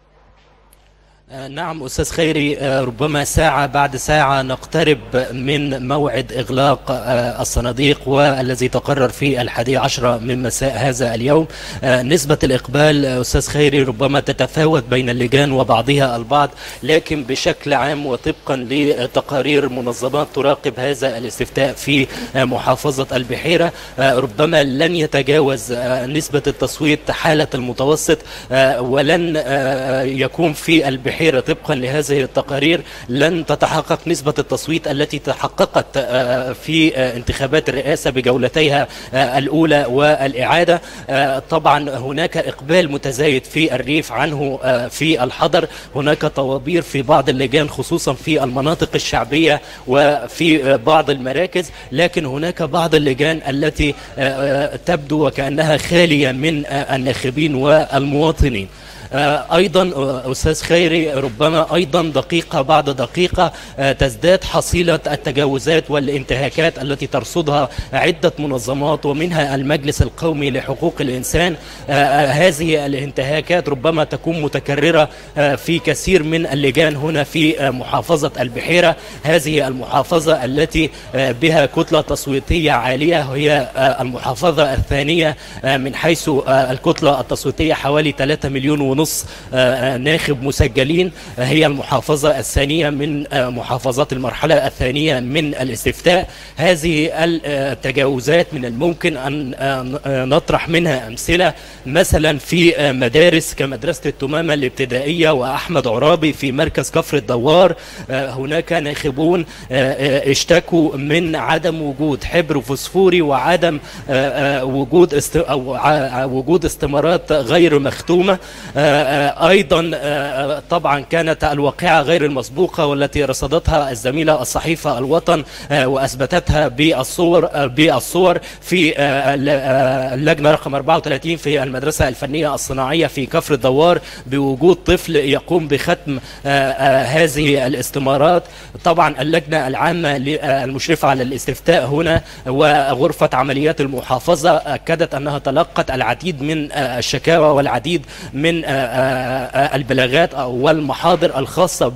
آه، نعم أستاذ خيري آه، ربما ساعة بعد ساعة نقترب من موعد إغلاق آه، الصناديق والذي تقرر في الحادي عشر من مساء هذا اليوم آه، نسبة الإقبال آه، أستاذ خيري ربما تتفاوت بين اللجان وبعضها البعض لكن بشكل عام وطبقا لتقارير منظمات تراقب هذا الاستفتاء في آه، محافظة البحيرة آه، ربما لن يتجاوز آه، نسبة التصويت حالة المتوسط آه، ولن آه، يكون في البحيرة طبقا لهذه التقارير لن تتحقق نسبة التصويت التي تحققت آه، في آه، انتخابات الرئاسة بجولتيها آه، الأولى والإعادة آه، طبعا هناك إقبال متزايد في الريف عنه آه، في الحضر هناك طوابير في بعض اللجان خصوصا في المناطق الشعبية وفي آه، بعض المراكز لكن هناك بعض اللجان التي آه، آه، تبدو وكأنها خالية من آه، الناخبين والمواطنين آه، ايضا آه، استاذ خيري ربما ايضا دقيقه بعد دقيقه آه، تزداد حصيله التجاوزات والانتهاكات التي ترصدها عده منظمات ومنها المجلس القومي لحقوق الانسان آه، آه، هذه الانتهاكات ربما تكون متكرره آه، في كثير من اللجان هنا في آه، محافظه البحيره هذه المحافظه التي آه، بها كتله تصويتيه عاليه هي آه، المحافظه الثانيه آه، من حيث آه، الكتله التصويتيه حوالي 3 مليون ونص آه، ناخب مسجلين آه، هي المحافظة الثانية من آه، محافظات المرحلة الثانية من الاستفتاء هذه التجاوزات من الممكن أن آه، نطرح منها أمثلة مثلا في آه، مدارس كمدرسة التمامة الابتدائية وأحمد عرابي في مركز كفر الدوار آه، هناك ناخبون آه، آه، اشتكوا من عدم وجود حبر فوسفوري وعدم آه، آه، وجود است أو ع- وجود استمارات غير مختومة آه، آه، ايضا آه، طبعا كانت الواقعه غير المسبوقه والتي رصدتها الزميله الصحيفه الوطن آه، واثبتتها بالصور آه، بالصور في آه، الل- آه، اللجنه رقم 34 في المدرسه الفنيه الصناعيه في كفر الدوار بوجود طفل يقوم بختم آه، آه، هذه الاستمارات طبعا اللجنه العامه ل- آه، المشرفه على الاستفتاء هنا وغرفه عمليات المحافظه اكدت انها تلقت العديد من آه، الشكاوى والعديد من آه، آه، البلاغات أو- والمحاضر الخاصة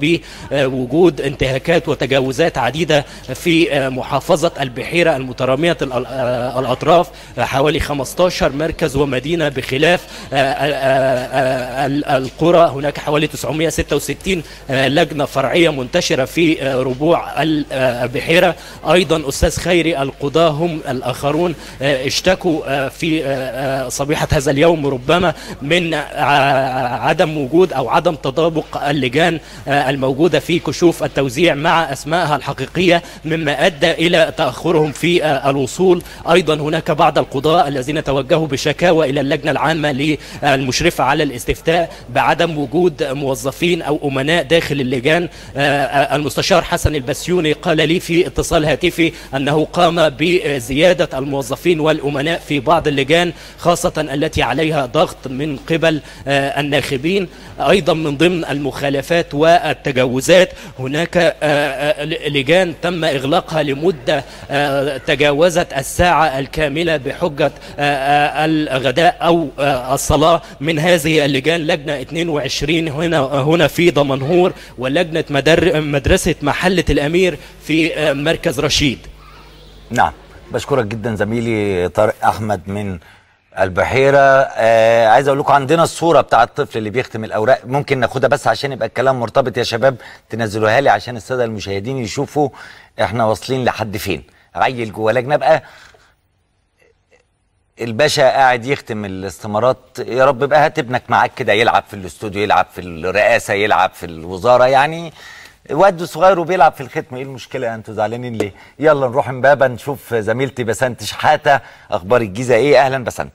بوجود انتهاكات وتجاوزات عديدة في آه، محافظة البحيرة المترامية الأ- آه، الأطراف آه، حوالي 15 مركز ومدينة بخلاف آه، آه، آه، ال- القرى هناك حوالي 966 آه، لجنة فرعية منتشرة في آه، ربوع ال- آه، البحيرة أيضا أستاذ خيري القضاة هم الآخرون آه، اشتكوا آه، في آه، آه، صبيحة هذا اليوم ربما من ع- عدم وجود او عدم تطابق اللجان آه، الموجوده في كشوف التوزيع مع اسمائها الحقيقيه مما ادى الى تاخرهم في آه، الوصول ايضا هناك بعض القضاء الذين توجهوا بشكاوى الى اللجنه العامه للمشرفه على الاستفتاء بعدم وجود موظفين او امناء داخل اللجان آه، آه، المستشار حسن البسيوني قال لي في اتصال هاتفي انه قام بزياده الموظفين والامناء في بعض اللجان خاصه التي عليها ضغط من قبل آه، الناخبين ايضا من ضمن المخالفات والتجاوزات هناك آه، آه، لجان تم اغلاقها لمده آه، تجاوزت الساعه الكامله بحجه آه، آه، الغداء او آه، الصلاه من هذه اللجان لجنه 22 هنا هنا في دمنهور ولجنه مدر مدرسه محله الامير في آه، مركز رشيد نعم بشكرك جدا زميلي طارق احمد من البحيره آه عايز اقول لكم عندنا الصوره بتاع الطفل اللي بيختم الاوراق ممكن ناخدها بس عشان يبقى الكلام مرتبط يا شباب تنزلوها لي عشان الساده المشاهدين يشوفوا احنا واصلين لحد فين عيل جوه لجنه بقى الباشا قاعد يختم الاستمارات يا رب بقى هات ابنك معاك كده يلعب في الاستوديو يلعب في الرئاسه يلعب في الوزاره يعني واد صغير وبيلعب في الختم ايه المشكله انتوا زعلانين ليه يلا نروح امبابه نشوف زميلتي بسنت شحاته اخبار الجيزه ايه اهلا بسنت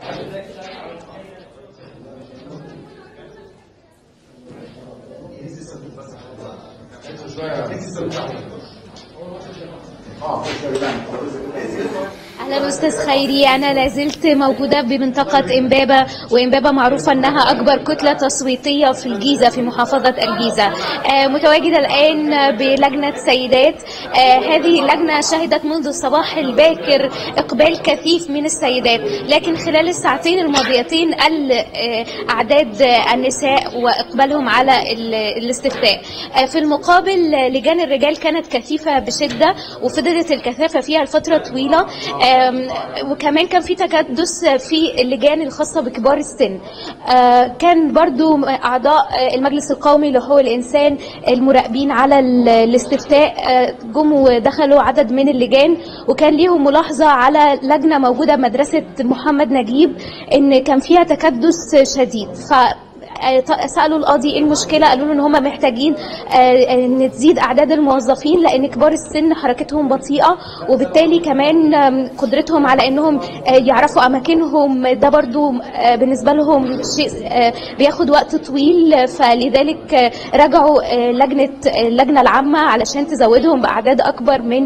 اهلا استاذ خيري انا لازلت موجوده بمنطقه امبابه وامبابه معروفه انها اكبر كتله تصويتيه في الجيزه في محافظه الجيزه آه متواجده الان بلجنه سيدات آه هذه اللجنه شهدت منذ الصباح الباكر اقبال كثيف من السيدات لكن خلال الساعتين الماضيتين قل آه اعداد النساء واقبالهم على الاستفتاء آه في المقابل لجان الرجال كانت كثيفه بشده وفضلت الكثافه فيها لفتره طويله وكمان كان في تكدس في اللجان الخاصه بكبار السن كان برضو اعضاء المجلس القومي لحقوق الانسان المراقبين على الاستفتاء جم ودخلوا عدد من اللجان وكان ليهم ملاحظه على لجنه موجوده بمدرسه محمد نجيب ان كان فيها تكدس شديد ف سالوا القاضي ايه المشكله قالوا له ان هم محتاجين ان تزيد اعداد الموظفين لان كبار السن حركتهم بطيئه وبالتالي كمان قدرتهم على انهم يعرفوا اماكنهم ده برضو بالنسبه لهم شيء بياخد وقت طويل فلذلك رجعوا لجنه اللجنه العامه علشان تزودهم باعداد اكبر من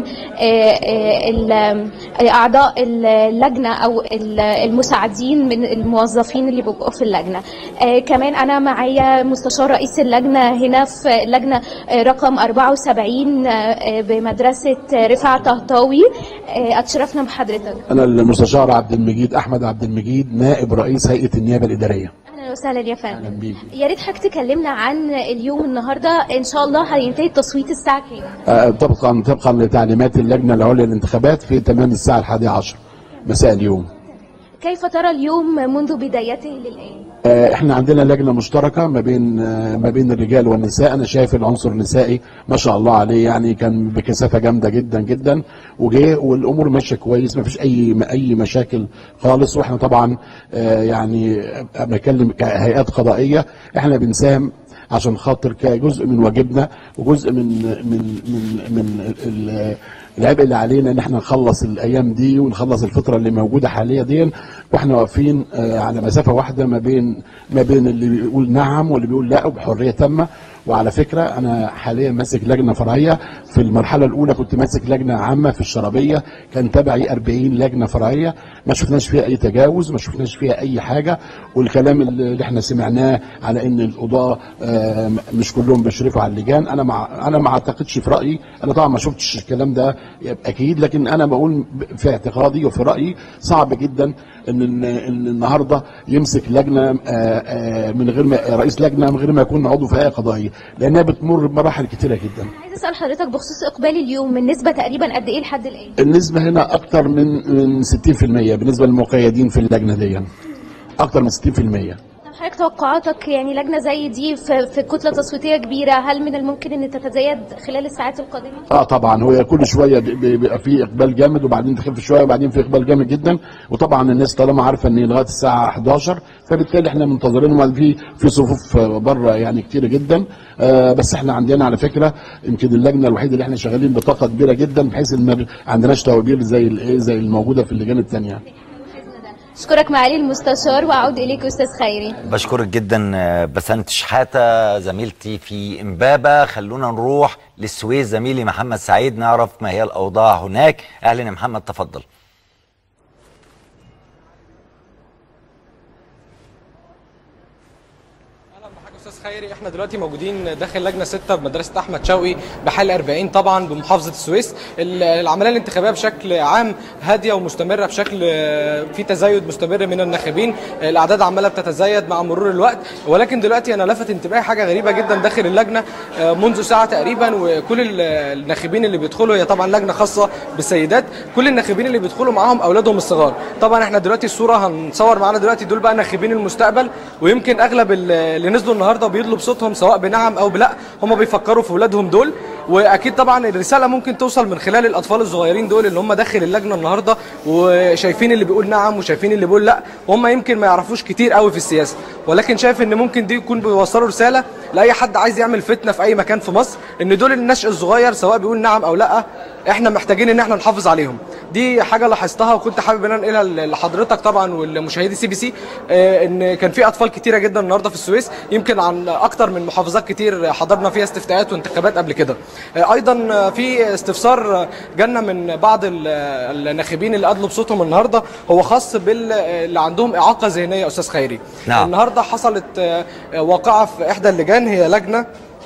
اعضاء اللجنه او المساعدين من الموظفين اللي بيبقوا في اللجنه كمان انا معايا مستشار رئيس اللجنه هنا في اللجنه رقم 74 بمدرسه رفعت طهطاوي اتشرفنا بحضرتك انا المستشار عبد المجيد احمد عبد المجيد نائب رئيس هيئه النيابه الاداريه اهلا وسهلا يا فندم يا ريت حضرتك تكلمنا عن اليوم النهارده ان شاء الله هينتهي التصويت الساعه كام آه طبقا طبقا لتعليمات اللجنه العليا للانتخابات في تمام الساعه الحادية عشر مساء اليوم كيف ترى اليوم منذ بدايته للان احنا عندنا لجنه مشتركه ما بين ما بين الرجال والنساء انا شايف العنصر النسائي ما شاء الله عليه يعني كان بكثافه جامده جدا جدا وجه والامور ماشيه كويس ما فيش اي اي مشاكل خالص واحنا طبعا يعني بتكلم كهيئات قضائيه احنا بنساهم عشان خاطر كجزء من واجبنا وجزء من من من من العبء اللي علينا ان احنا نخلص الايام دي ونخلص الفتره اللي موجوده حاليا دي واحنا واقفين على مسافه واحده ما بين ما بين اللي بيقول نعم واللي بيقول لا وبحريه تامه وعلى فكره انا حاليا ماسك لجنه فرعيه في المرحله الاولى كنت ماسك لجنه عامه في الشرابيه كان تبعي 40 لجنه فرعيه ما شفناش فيها اي تجاوز ما شفناش فيها اي حاجه والكلام اللي احنا سمعناه على ان القضاه مش كلهم بيشرفوا على اللجان انا مع انا ما اعتقدش في رايي انا طبعا ما شفتش الكلام ده اكيد لكن انا بقول في اعتقادي وفي رايي صعب جدا ان ان النهارده يمسك لجنه من غير ما رئيس لجنه من غير ما يكون عضو في هيئه قضائيه لانها بتمر بمراحل كتيره جدا عايز اسال حضرتك بخصوص اقبال اليوم النسبه تقريبا قد ايه لحد الان النسبه هنا اكتر من من 60% بالنسبه للمقيدين في اللجنه دي اكتر من 60% حضرتك توقعاتك يعني لجنه زي دي في, في كتله تصويتيه كبيره هل من الممكن ان تتزايد خلال الساعات القادمه؟ اه طبعا هو كل شويه بيبقى في اقبال جامد وبعدين تخف شويه وبعدين في اقبال جامد جدا وطبعا الناس طالما عارفه ان لغايه الساعه 11 فبالتالي احنا منتظرين في في صفوف بره يعني كتير جدا آه بس احنا عندنا على فكره يمكن اللجنه الوحيده اللي احنا شغالين بطاقه كبيره جدا بحيث ان ما عندناش توابير زي الايه زي الموجوده في اللجان الثانيه اشكرك معالي المستشار واعود اليك استاذ خيري بشكرك جدا بسنت شحاته زميلتي في امبابه خلونا نروح للسويس زميلي محمد سعيد نعرف ما هي الاوضاع هناك اهلا يا محمد تفضل استاذ خيري احنا دلوقتي موجودين داخل لجنه 6 بمدرسه احمد شوقي بحال 40 طبعا بمحافظه السويس العمليه الانتخابيه بشكل عام هاديه ومستمره بشكل في تزايد مستمر من الناخبين الاعداد عماله بتتزايد مع مرور الوقت ولكن دلوقتي انا لفت انتباهي حاجه غريبه جدا داخل اللجنه منذ ساعه تقريبا وكل الناخبين اللي بيدخلوا هي طبعا لجنه خاصه بالسيدات كل الناخبين اللي بيدخلوا معاهم اولادهم الصغار طبعا احنا دلوقتي الصوره هنصور معانا دلوقتي دول بقى ناخبين المستقبل ويمكن اغلب اللي نزلوا النهارده بيطلب صوتهم سواء بنعم او بلا هم بيفكروا في اولادهم دول واكيد طبعا الرساله ممكن توصل من خلال الاطفال الصغيرين دول اللي هم داخل اللجنه النهارده وشايفين اللي بيقول نعم وشايفين اللي بيقول لا وهم يمكن ما يعرفوش كتير قوي في السياسه ولكن شايف ان ممكن دي يكون بيوصلوا رساله لاي حد عايز يعمل فتنه في اي مكان في مصر ان دول النشء الصغير سواء بيقول نعم او لا احنا محتاجين ان احنا نحافظ عليهم دي حاجه لاحظتها وكنت حابب ان أنا انقلها لحضرتك طبعا والمشاهدي سي بي سي آه، ان كان في اطفال كتيره جدا النهارده في السويس يمكن عن اكتر من محافظات كتير حضرنا فيها استفتاءات وانتخابات قبل كده آه، ايضا آه، في استفسار جالنا من بعض ال- الناخبين اللي ادلوا بصوتهم النهارده هو خاص باللي عندهم اعاقه ذهنيه يا استاذ خيري نعم. النهارده حصلت آه، آه، واقعه في احدى اللجان هي لجنه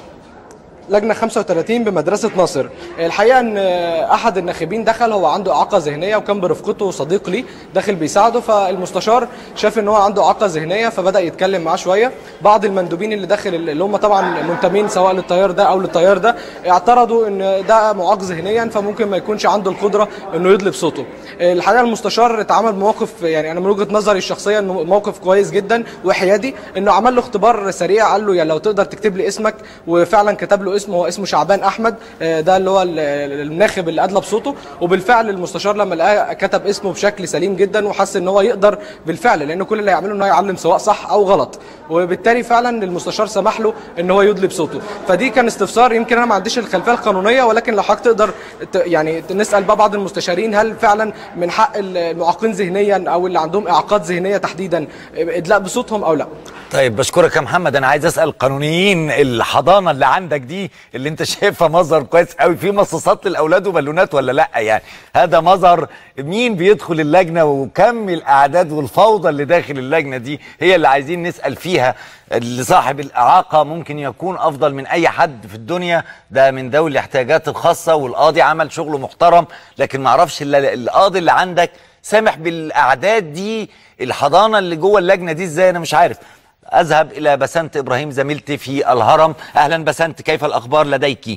لجنه 35 بمدرسه ناصر الحقيقه ان احد الناخبين دخل هو عنده اعاقه ذهنيه وكان برفقته صديق لي داخل بيساعده فالمستشار شاف ان هو عنده اعاقه ذهنيه فبدا يتكلم معاه شويه بعض المندوبين اللي داخل اللي هم طبعا منتمين سواء للتيار ده او للتيار ده اعترضوا ان ده معاق ذهنيا فممكن ما يكونش عنده القدره انه يدلي بصوته الحقيقه المستشار اتعامل بموقف يعني انا من وجهه نظري الشخصيه انه موقف كويس جدا وحيادي انه عمل له اختبار سريع قال له يا لو تقدر تكتب لي اسمك وفعلا كتب له اسمه هو اسمه شعبان احمد آه، ده اللي هو ال- الناخب اللي ادلى بصوته وبالفعل المستشار لما لقاه كتب اسمه بشكل سليم جدا وحس ان هو يقدر بالفعل لان كل اللي هيعمله ان هو يعلم سواء صح او غلط وبالتالي فعلا المستشار سمح له ان هو يدلي بصوته فدي كان استفسار يمكن انا ما عنديش الخلفيه القانونيه ولكن لو حضرتك تقدر ت- يعني نسال بقى بعض المستشارين هل فعلا من حق المعاقين ذهنيا او اللي عندهم اعاقات ذهنيه تحديدا ادلاء بصوتهم او لا طيب بشكرك يا محمد انا عايز اسال القانونيين الحضانه اللي عندك دي اللي انت شايفها مظهر كويس قوي في مصاصات للاولاد وبالونات ولا لا يعني هذا مظهر مين بيدخل اللجنه وكم الاعداد والفوضى اللي داخل اللجنه دي هي اللي عايزين نسال فيها اللي صاحب الاعاقه ممكن يكون افضل من اي حد في الدنيا ده من ذوي الاحتياجات الخاصه والقاضي عمل شغله محترم لكن ما اعرفش إلا القاضي اللي عندك سامح بالاعداد دي الحضانه اللي جوه اللجنه دي ازاي انا مش عارف اذهب الى بسنت ابراهيم زميلتي في الهرم اهلا بسنت كيف الاخبار لديك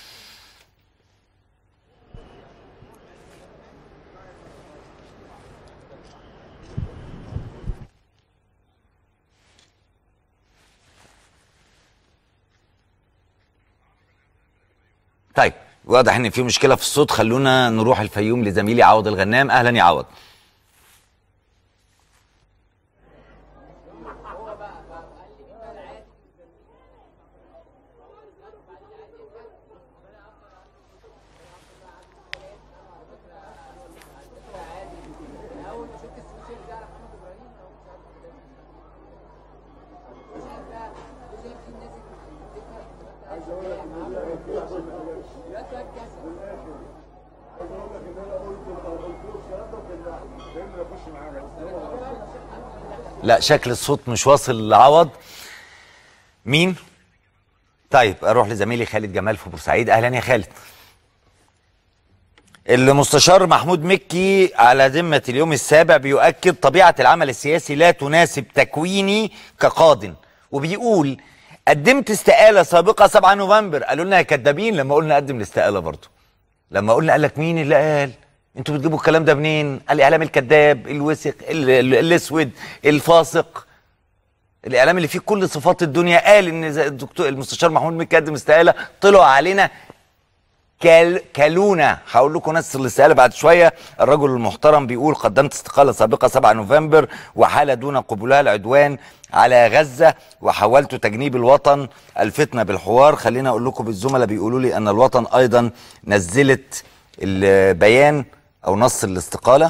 طيب واضح ان في مشكله في الصوت خلونا نروح الفيوم لزميلي عوض الغنام اهلا يا عوض لا شكل الصوت مش واصل لعوض مين طيب اروح لزميلي خالد جمال في بورسعيد اهلا يا خالد المستشار محمود مكي على ذمة اليوم السابع بيؤكد طبيعة العمل السياسي لا تناسب تكويني كقاض وبيقول قدمت استقالة سابقة 7 نوفمبر قالوا لنا يا كدابين لما قلنا قدم الاستقالة برضه لما قلنا قال لك مين اللي قال انتوا بتجيبوا الكلام ده منين الاعلام الكذاب الوسخ ال- ال- الاسود الفاسق الاعلام اللي فيه كل صفات الدنيا قال ان زي الدكتور المستشار محمود مكي قدم استقاله طلعوا علينا كال كلونا هقول لكم ناس الاستقاله بعد شويه الرجل المحترم بيقول قدمت استقاله سابقه 7 نوفمبر وحال دون قبولها العدوان على غزه وحاولت تجنيب الوطن الفتنه بالحوار خلينا اقول لكم بالزملاء بيقولوا لي ان الوطن ايضا نزلت البيان او نص الاستقاله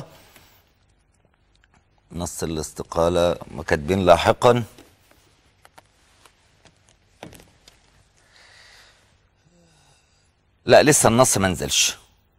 نص الاستقاله كاتبين لاحقا لا لسه النص ما نزلش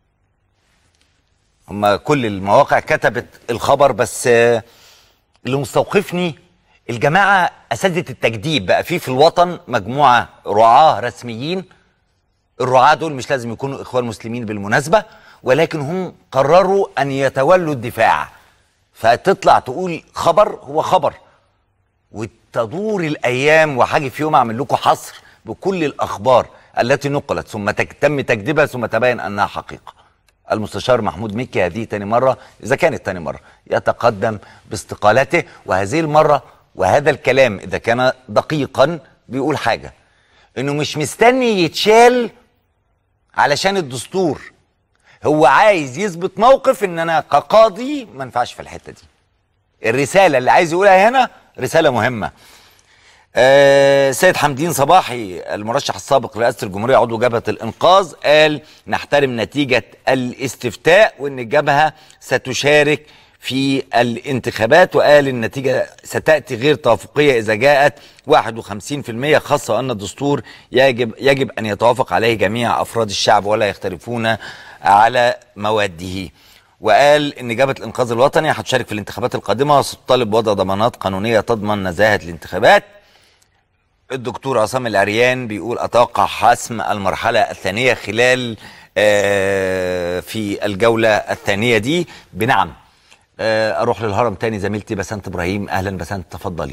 هما كل المواقع كتبت الخبر بس آه، اللي مستوقفني الجماعه اساتذه التجديد بقى في في الوطن مجموعه رعاه رسميين الرعاه دول مش لازم يكونوا اخوان مسلمين بالمناسبه ولكن هم قرروا ان يتولوا الدفاع فتطلع تقول خبر هو خبر وتدور الايام وحاجه في يوم اعمل لكم حصر بكل الاخبار التي نقلت ثم تك- تم تكذيبها ثم تبين انها حقيقه. المستشار محمود مكي هذه تاني مره اذا كانت تاني مره يتقدم باستقالته وهذه المره وهذا الكلام اذا كان دقيقا بيقول حاجه انه مش مستني يتشال علشان الدستور هو عايز يثبت موقف ان انا كقاضي ما ينفعش في الحته دي الرساله اللي عايز يقولها هنا رساله مهمه آه سيد حمدين صباحي المرشح السابق لرئاسه الجمهوريه عضو جبهه الانقاذ قال نحترم نتيجه الاستفتاء وان الجبهه ستشارك في الانتخابات وقال النتيجه ستاتي غير توافقيه اذا جاءت 51% خاصه ان الدستور يجب يجب ان يتوافق عليه جميع افراد الشعب ولا يختلفون على مواده. وقال ان جبهه الانقاذ الوطني هتشارك في الانتخابات القادمه وستطالب بوضع ضمانات قانونيه تضمن نزاهه الانتخابات. الدكتور عصام العريان بيقول اتوقع حسم المرحله الثانيه خلال آه في الجوله الثانيه دي بنعم. آه اروح للهرم تاني زميلتي بسنت ابراهيم اهلا بسنت تفضلي.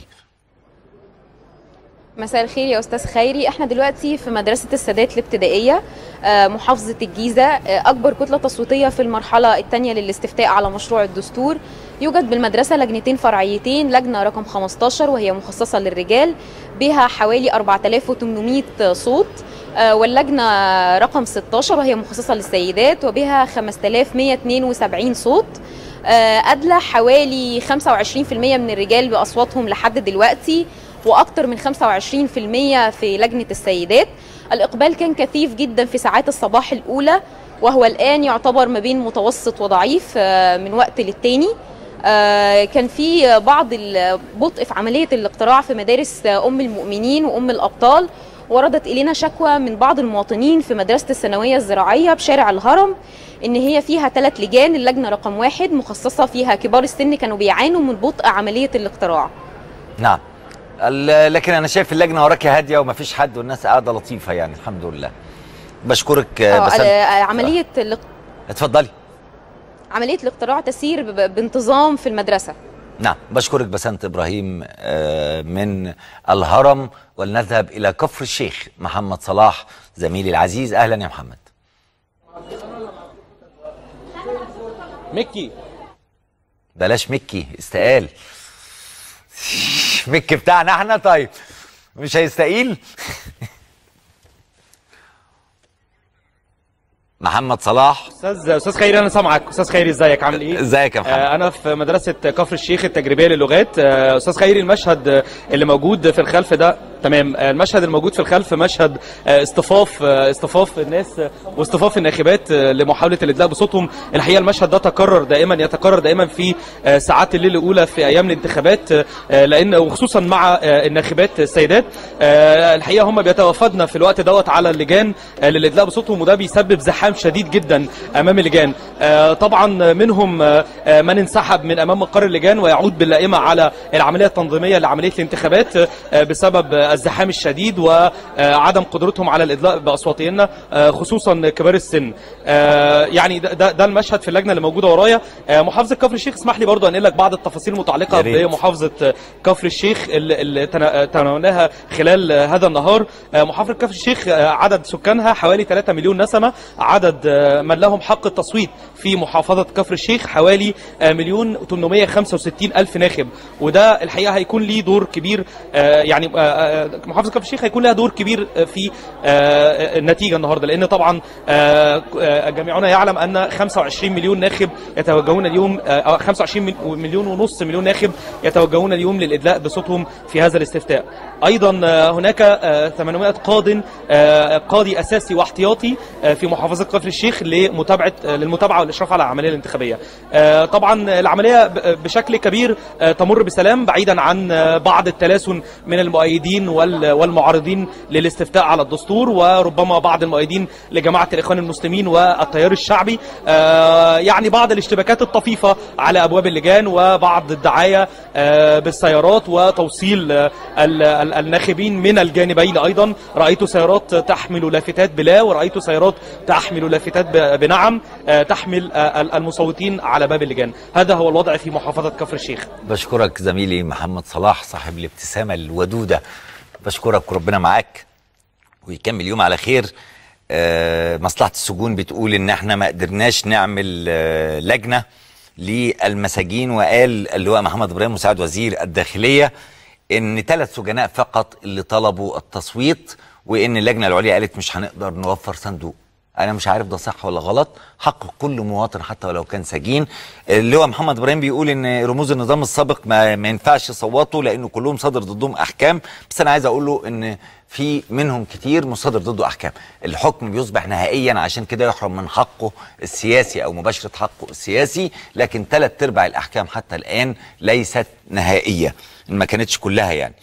مساء الخير يا استاذ خيري احنا دلوقتي في مدرسه السادات الابتدائيه آه، محافظه الجيزه آه، اكبر كتله تصويتيه في المرحله الثانيه للاستفتاء على مشروع الدستور يوجد بالمدرسه لجنتين فرعيتين لجنه رقم 15 وهي مخصصه للرجال بها حوالي 4800 صوت آه، واللجنه رقم 16 وهي مخصصه للسيدات وبها 5172 صوت آه، أدلى حوالي 25% من الرجال بأصواتهم لحد دلوقتي وأكثر من 25% في لجنة السيدات الإقبال كان كثيف جدا في ساعات الصباح الأولى وهو الآن يعتبر ما بين متوسط وضعيف آه، من وقت للتاني آه، كان في بعض البطء في عملية الاقتراع في مدارس أم المؤمنين وأم الأبطال وردت إلينا شكوى من بعض المواطنين في مدرسة الثانوية الزراعية بشارع الهرم ان هي فيها ثلاث لجان اللجنه رقم واحد مخصصه فيها كبار السن كانوا بيعانوا من بطء عمليه الاقتراع نعم ال- لكن انا شايف اللجنه وراكي هاديه ومفيش حد والناس قاعده لطيفه يعني الحمد لله بشكرك آه، آه، بسنت آه، عمليه الاق- اتفضلي عمليه الاقتراع تسير ب- بانتظام في المدرسه نعم بشكرك بسنت ابراهيم آه، من الهرم ولنذهب الى كفر الشيخ محمد صلاح زميلي العزيز اهلا يا محمد مكي بلاش مكي استقال مكي بتاعنا احنا طيب مش هيستقيل محمد صلاح استاذ استاذ خيري انا سامعك استاذ خيري ازيك عامل ايه ازيك يا محمد آه انا في مدرسه كفر الشيخ التجريبيه للغات آه استاذ خيري المشهد آه، اللي موجود في الخلف ده تمام آه المشهد الموجود في الخلف مشهد آه اصطفاف آه اصطفاف الناس آه، واصطفاف الناخبات آه لمحاوله الادلاء بصوتهم الحقيقه المشهد ده تكرر دائما يتكرر دائما في آه ساعات الليل الاولى في ايام الانتخابات آه آه، لان وخصوصا مع آه الناخبات السيدات آه الحقيقه هم بيتوافدنا في الوقت دوت على اللجان آه للادلاء بصوتهم وده بيسبب زحام شديد جدا امام اللجان آه طبعا منهم آه آه، من انسحب من امام مقر اللجان ويعود باللائمه على العمليه التنظيميه لعمليه الانتخابات آه بسبب آه، الزحام الشديد وعدم قدرتهم على الادلاء باصواتهن آه خصوصا كبار السن آه يعني ده, ده, ده المشهد في اللجنه اللي موجوده ورايا آه محافظه كفر الشيخ اسمح لي برضو انقل لك بعض التفاصيل المتعلقه يا ريت. بمحافظه آه، كفر الشيخ اللي, اللي تنا- تناولناها خلال آه، هذا النهار آه، محافظه كفر الشيخ آه، عدد سكانها حوالي 3 مليون نسمه عدد آه، من لهم حق التصويت في محافظه كفر الشيخ حوالي آه، مليون 865 الف ناخب وده الحقيقه هيكون ليه دور كبير آه، يعني آه، آه، محافظه كفر الشيخ هيكون لها دور كبير آه، في آه، النتيجه النهارده لان طبعا آه، آه، جميعنا يعلم ان 25 مليون ناخب يتوجهون اليوم آه، أو 25 مل- مليون ونص مليون ناخب يتوجهون اليوم للادلاء بصوتهم في هذا الاستفتاء ايضا آه، هناك آه، 800 قاض آه، قاضي اساسي واحتياطي آه، في محافظه كفر الشيخ لمتابعه آه، للمتابعه والاشراف على العمليه الانتخابيه آه، طبعا العمليه ب- بشكل كبير آه، تمر بسلام بعيدا عن آه، بعض التلاسن من المؤيدين وال- والمعارضين للاستفتاء على الدستور وربما بعض المؤيدين لجماعه الاخوان المسلمين والتيار الشعبي آه، يعني بعض الاشتباكات الطفيفه على ابواب اللجان وبعض الدعايه آه، بالسيارات وتوصيل آه، ال- ال- الناخبين من الجانبين ايضا رايت سيارات تحمل لافتات بلا ورايت سيارات تحمل لافتات ب- بنعم آه، تحمل آه، ال- المصوتين على باب اللجان هذا هو الوضع في محافظه كفر الشيخ بشكرك زميلي محمد صلاح صاحب الابتسامة الودودة بشكرك وربنا معاك ويكمل يوم على خير آه، مصلحة السجون بتقول ان احنا ما قدرناش نعمل آه، لجنة للمساجين وقال اللواء محمد ابراهيم مساعد وزير الداخلية ان ثلاث سجناء فقط اللي طلبوا التصويت وان اللجنة العليا قالت مش هنقدر نوفر صندوق انا مش عارف ده صح ولا غلط حق كل مواطن حتى ولو كان سجين اللي هو محمد ابراهيم بيقول ان رموز النظام السابق ما, ما ينفعش يصوتوا لانه كلهم صدر ضدهم احكام بس انا عايز اقول له ان في منهم كتير مصدر ضده احكام الحكم بيصبح نهائيا عشان كده يحرم من حقه السياسي او مباشره حقه السياسي لكن ثلاث ارباع الاحكام حتى الان ليست نهائيه ما كانتش كلها يعني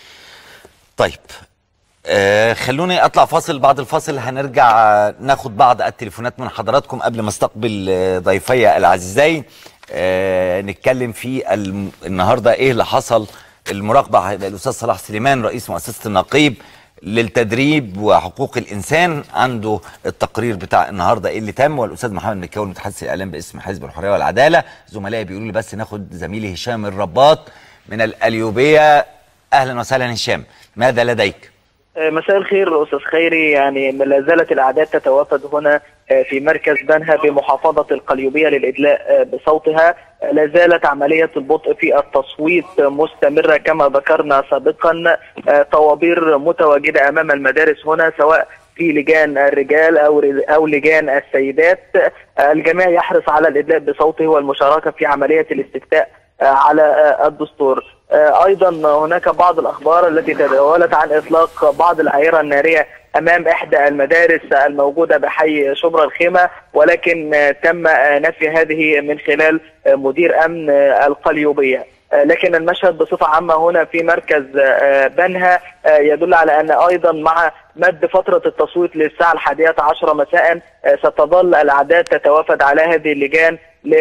طيب آه خلوني اطلع فاصل بعد الفاصل هنرجع آه، ناخد بعض التليفونات من حضراتكم قبل ما استقبل آه، ضيفي العزيزين آه نتكلم في الم... النهارده ايه اللي حصل المراقبه هيبقى الاستاذ صلاح سليمان رئيس مؤسسه النقيب للتدريب وحقوق الانسان عنده التقرير بتاع النهارده ايه اللي تم والاستاذ محمد مكاوي متحدث الاعلام باسم حزب الحريه والعداله زملائي بيقولوا لي بس ناخد زميلي هشام الرباط من القليوبيه اهلا وسهلا هشام ماذا لديك؟ مساء الخير استاذ خيري يعني لا زالت الاعداد تتوافد هنا في مركز بنها بمحافظه القليوبيه للادلاء بصوتها لا زالت عمليه البطء في التصويت مستمره كما ذكرنا سابقا طوابير متواجده امام المدارس هنا سواء في لجان الرجال او او لجان السيدات الجميع يحرص على الادلاء بصوته والمشاركه في عمليه الاستفتاء على الدستور ايضا هناك بعض الاخبار التي تداولت عن اطلاق بعض الاعيره الناريه امام احدى المدارس الموجوده بحي شبرا الخيمه ولكن تم نفي هذه من خلال مدير امن القليوبيه لكن المشهد بصفه عامه هنا في مركز بنها يدل على ان ايضا مع مد فتره التصويت للساعه الحادية عشرة مساء ستظل الاعداد تتوافد على هذه اللجان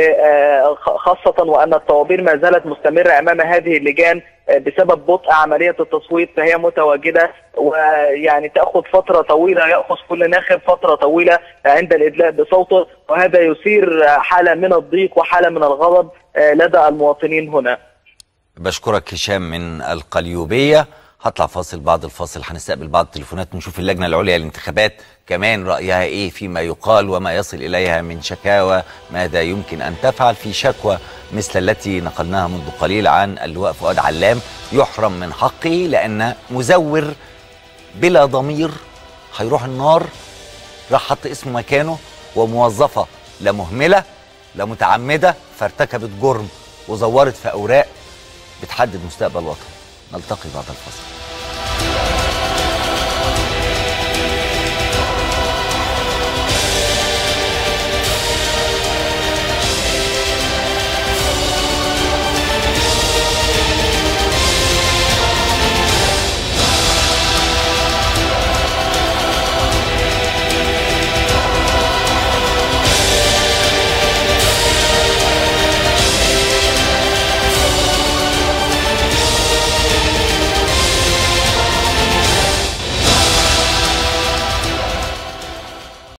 خاصة وأن الطوابير ما زالت مستمرة أمام هذه اللجان بسبب بطء عملية التصويت فهي متواجدة ويعني تأخذ فترة طويلة يأخذ كل ناخب فترة طويلة عند الإدلاء بصوته وهذا يثير حالة من الضيق وحالة من الغضب لدى المواطنين هنا بشكرك هشام من القليوبيه هطلع فاصل بعد الفاصل هنستقبل بعض التليفونات ونشوف اللجنه العليا للانتخابات كمان رايها ايه فيما يقال وما يصل اليها من شكاوى ماذا يمكن ان تفعل في شكوى مثل التي نقلناها منذ قليل عن اللواء فؤاد علام يحرم من حقه لان مزور بلا ضمير هيروح النار راح حط اسمه مكانه وموظفه لا مهمله لا متعمده فارتكبت جرم وزورت في اوراق بتحدد مستقبل وطن نلتقي بعد الفاصل